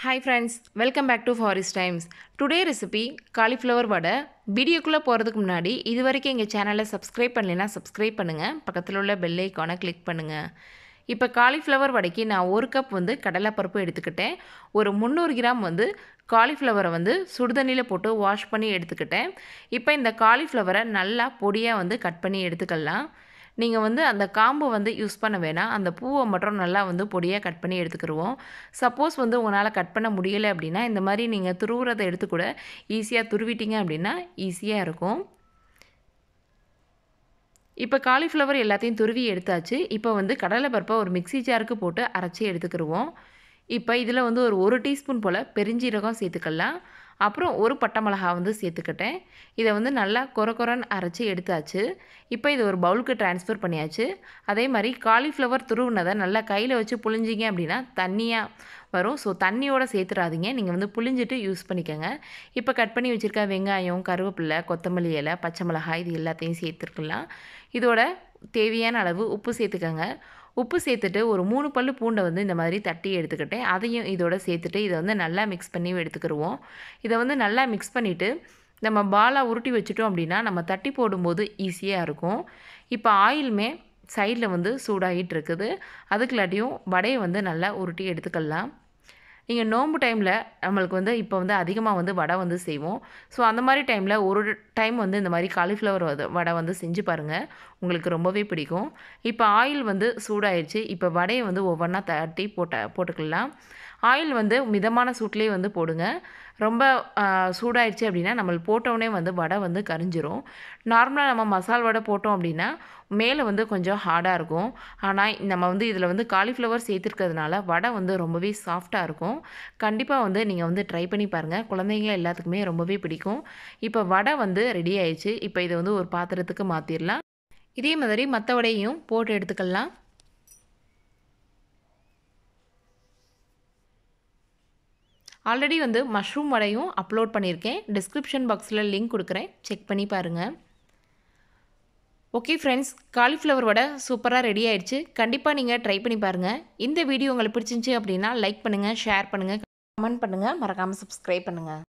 hi friends welcome back to Forest Times today recipe cauliflower vada வீடியோக்குள்ளே போகிறதுக்கு முன்னாடி இது வரைக்கும் எங்கள் சேனலை சப்ஸ்கிரைப் பண்ணலைன்னா சப்ஸ்கிரைப் பண்ணுங்கள் பக்கத்தில் உள்ள பெல் ஐக்கானை கிளிக் பண்ணுங்கள் இப்போ காலிஃப்ளவர் வடைக்கு நான் ஒரு கப் வந்து கடலைப்பருப்பு எடுத்துக்கிட்டேன் ஒரு முந்நூறு கிராம் வந்து காலிஃப்ளவரை வந்து சுடுதண்ணியில் போட்டு வாஷ் பண்ணி எடுத்துக்கிட்டேன் இப்போ இந்த காலிஃப்ளவரை நல்லா பொடியாக வந்து கட் பண்ணி எடுத்துக்கலாம் நீங்கள் வந்து அந்த காம்பு வந்து யூஸ் பண்ண வேணாம் அந்த பூவை மட்டும் நல்லா வந்து பொடியாக கட் பண்ணி எடுத்துக்கிடுவோம் சப்போஸ் வந்து உங்களால் கட் பண்ண முடியலை அப்படின்னா இந்த மாதிரி நீங்கள் துருவுறதை எடுத்து கூட ஈஸியாக துருவிட்டீங்க அப்படின்னா ஈஸியாக இருக்கும் இப்போ காலிஃப்ளவர் எல்லாத்தையும் துருவி எடுத்தாச்சு இப்போ வந்து கடலை பருப்பை ஒரு மிக்சி ஜாருக்கு போட்டு அரைச்சி எடுத்துக்கிடுவோம் இப்போ இதில் வந்து ஒரு ஒரு டீஸ்பூன் போல் பெருஞ்சீரகம் சேர்த்துக்கலாம் அப்புறம் ஒரு பட்டை மிளகா வந்து சேர்த்துக்கிட்டேன் இதை வந்து நல்லா கொர கொரன்னு அரைச்சி எடுத்தாச்சு இப்போ இது ஒரு பவுலுக்கு ட்ரான்ஸ்ஃபர் பண்ணியாச்சு அதே மாதிரி காலிஃப்ளவர் துருவுனதை நல்லா கையில் வச்சு புழிஞ்சிங்க அப்படின்னா தண்ணியாக வரும் ஸோ தண்ணியோடு சேர்த்துறாதீங்க நீங்கள் வந்து புளிஞ்சிட்டு யூஸ் பண்ணிக்கோங்க இப்போ கட் பண்ணி வச்சுருக்க வெங்காயம் கருவேப்பிலை கொத்தமல்லி இலை பச்சை மிளகாய் இது எல்லாத்தையும் சேர்த்துருக்கலாம் இதோட தேவையான அளவு உப்பு சேர்த்துக்கோங்க உப்பு சேர்த்துட்டு ஒரு மூணு பல் பூண்டை வந்து இந்த மாதிரி தட்டி எடுத்துக்கிட்டேன் அதையும் இதோட சேர்த்துட்டு இதை வந்து நல்லா மிக்ஸ் பண்ணி எடுத்துக்கிடுவோம் இதை வந்து நல்லா மிக்ஸ் பண்ணிவிட்டு நம்ம பாலாக உருட்டி வச்சுட்டோம் அப்படின்னா நம்ம தட்டி போடும்போது ஈஸியாக இருக்கும் இப்போ ஆயிலுமே சைடில் வந்து சூடாகிட்டு இருக்குது அதுக்குள்ளாட்டியும் வடையை வந்து நல்லா உருட்டி எடுத்துக்கலாம் நீங்கள் நோம்பு டைமில் நம்மளுக்கு வந்து இப்போ வந்து அதிகமாக வந்து வடை வந்து செய்வோம் ஸோ அந்த மாதிரி டைமில் ஒரு டைம் வந்து இந்த மாதிரி காலிஃப்ளவர் வடை வந்து செஞ்சு பாருங்கள் உங்களுக்கு ரொம்பவே பிடிக்கும் இப்போ ஆயில் வந்து சூடாயிடுச்சு இப்போ வடையை வந்து ஒவ்வொன்றா தட்டி போட்ட போட்டுக்கலாம் ஆயில் வந்து மிதமான சூட்லேயே வந்து போடுங்க ரொம்ப சூடாயிடுச்சு அப்படின்னா நம்ம போட்டோடனே வந்து வடை வந்து கரிஞ்சிரும் நார்மலாக நம்ம மசால் வடை போட்டோம் அப்படின்னா மேலே வந்து கொஞ்சம் ஹார்டாக இருக்கும் ஆனால் நம்ம வந்து இதில் வந்து காலிஃப்ளவர் சேர்த்துருக்கிறதுனால வடை வந்து ரொம்பவே சாஃப்டாக இருக்கும் கண்டிப்பாக வந்து நீங்கள் வந்து ட்ரை பண்ணி பாருங்கள் குழந்தைங்க எல்லாத்துக்குமே ரொம்பவே பிடிக்கும் இப்போ வடை வந்து ரெடி ஆயிடுச்சு இப்போ இதை வந்து ஒரு பாத்திரத்துக்கு மாற்றிடலாம் இதே மாதிரி மற்ற வடையும் போட்டு எடுத்துக்கலாம் ஆல்ரெடி வந்து மஷ்ரூம் வடையும் அப்லோட் பண்ணியிருக்கேன் டிஸ்கிரிப்ஷன் பாக்ஸில் லிங்க் கொடுக்குறேன் செக் பண்ணி பாருங்கள் ஓகே ஃப்ரெண்ட்ஸ் காலிஃப்ளவர் வடை சூப்பராக ரெடி ஆயிடுச்சு கண்டிப்பாக நீங்கள் ட்ரை பண்ணி பாருங்கள் இந்த வீடியோ உங்களுக்கு பிடிச்சிருந்துச்சி அப்படின்னா லைக் பண்ணுங்கள் ஷேர் பண்ணுங்கள் கமெண்ட் பண்ணுங்கள் மறக்காமல் சப்ஸ்கிரைப் பண்ணுங்கள்